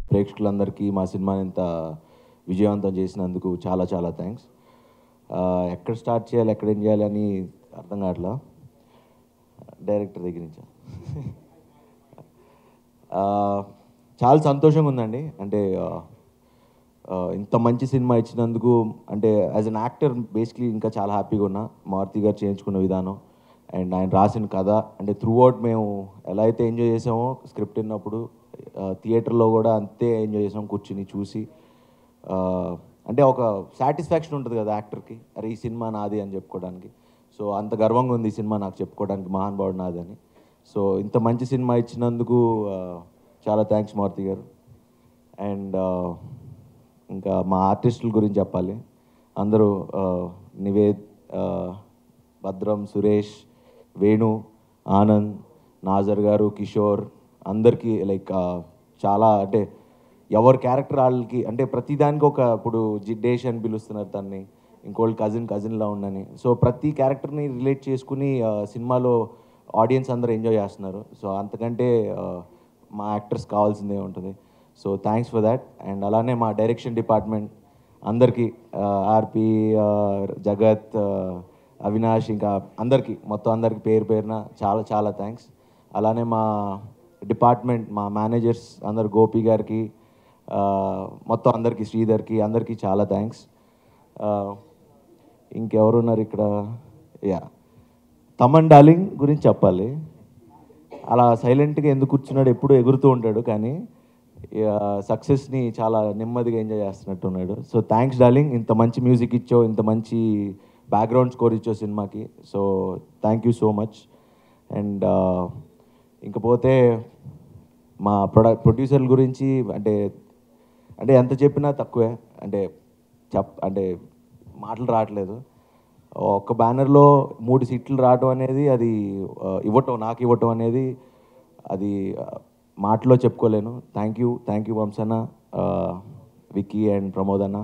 ప్రేక్షకులందరికీ మా సినిమాని ఇంత విజయవంతం చేసినందుకు చాలా చాలా థ్యాంక్స్ ఎక్కడ స్టార్ట్ చేయాలి ఎక్కడ ఏం చేయాలి అని అర్థం కావట్లా డైరెక్టర్ దగ్గర నుంచి ఆ, చాలా సంతోషంగా ఉందండి అంటే ఆ, ఆ, ఇంత మంచి సినిమా ఇచ్చినందుకు అంటే యాజ్ అన్ యాక్టర్ బేసిక్లీ ఇంకా చాలా హ్యాపీగా ఉన్నా మారుతి గారు చేయించుకున్న విధానం అండ్ ఆయన రాసిన కథ అంటే త్రూ అవుట్ మేము ఎలా అయితే ఎంజాయ్ చేసామో స్క్రిప్ట్ విన్నప్పుడు థియేటర్లో కూడా అంతే ఎంజాయ్ చేసాం కూర్చుని చూసి ఆ, అంటే ఒక సాటిస్ఫాక్షన్ ఉంటుంది కదా యాక్టర్కి అరే ఈ సినిమా నాది అని చెప్పుకోవడానికి సో అంత గర్వంగా ఉంది ఈ సినిమా నాకు చెప్పుకోవడానికి మహానుభావుడు నాది అని సో ఇంత మంచి సినిమా ఇచ్చినందుకు ఆ, చాలా థ్యాంక్స్ మారుతి గారు అండ్ ఇంకా మా ఆర్టిస్టుల గురించి చెప్పాలి అందరూ ఆ, నివేద్ ఆ, భద్రం సురేష్ వేణు ఆనంద్ నాజర్ గారు కిషోర్ అందరికీ లైక్ చాలా అంటే ఎవరి క్యారెక్టర్ వాళ్ళకి అంటే ప్రతిదానికి ఒక ఇప్పుడు జిడ్డేష్ అని పిలుస్తున్నారు తన్ని ఇంకోళ్ళు కజిన్ కజిన్లా ఉండని సో ప్రతి క్యారెక్టర్ని రిలేట్ చేసుకుని ఆ, సినిమాలో ఆడియన్స్ అందరూ ఎంజాయ్ చేస్తున్నారు సో అంతకంటే ఆ, మా యాక్టర్స్ కావాల్సిందే ఉంటుంది so thanks for that and అలానే మా డైరెక్షన్ డిపార్ట్మెంట్ అందరికీ ఆర్పి జగత్ ఆ, అవినాష్ ఇంకా అందరికీ మొత్తం అందరికీ పేరు పేరున చాలా చాలా థ్యాంక్స్ అలానే మా డిపార్ట్మెంట్ మా మేనేజర్స్ అందరు గోపి గారికి ఆ, మొత్తం అందరికీ శ్రీధర్కి అందరికీ చాలా థ్యాంక్స్ ఇంకెవరున్నారు ఇక్కడ యా తమన్ డార్లింగ్ గురించి చెప్పాలి అలా సైలెంట్గా ఎందుకు కూర్చున్నాడు ఎప్పుడు ఎగురుతూ ఉంటాడు కానీ సక్సెస్ని చాలా నెమ్మదిగా ఎంజాయ్ చేస్తున్నట్టున్నాడు సో థ్యాంక్స్ డార్లింగ్ ఇంత మంచి మ్యూజిక్ ఇచ్చో ఇంత మంచి బ్యాక్గ్రౌండ్ స్కోర్ ఇచ్చో సినిమాకి so thank you so much and ఇంకపోతే మా ప్రొడ ప్రొడ్యూసర్ల గురించి అంటే అంటే ఎంత చెప్పినా తక్కువే అంటే చెప్ అంటే మాటలు రావట్లేదు ఒక్క బ్యానర్లో మూడు సీట్లు రావటం అనేది అది ఆ, ఇవ్వటం నాకు ఇవ్వటం అనేది అది ఆ, మాటలో చెప్పుకోలేను థ్యాంక్ యూ థ్యాంక్ యూ వంశన్న ఆ, విక్కీ అండ్ ప్రమోద్ అన్న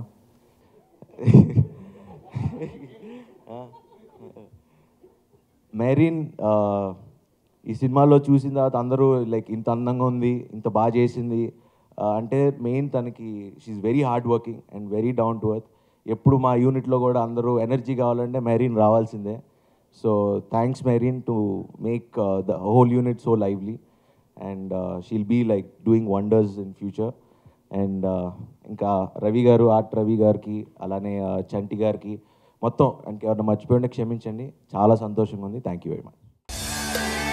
మెరీన్ ఆ, ఈ సినిమాలో చూసిన తర్వాత అందరూ లైక్ ఇంత అందంగా ఉంది ఇంత బాగా చేసింది ఆ, అంటే మెయిన్ తనకి she's very hard working and very down to earth ఎప్పుడు మా యూనిట్లో కూడా అందరూ ఎనర్జీ కావాలంటే మెరీన్ రావాల్సిందే so thanks Merin to make the whole unit so lively and she'll be like doing wonders in future and ఇంకా రవి గారు ఆర్ట్ రవి గారికి అలానే uh, చంటి గారికి మొత్తం ఇంకెవరైనా మర్చిపోయింటే క్షమించండి చాలా సంతోషంగా ఉంది థ్యాంక్ యూ వెరీ మచ్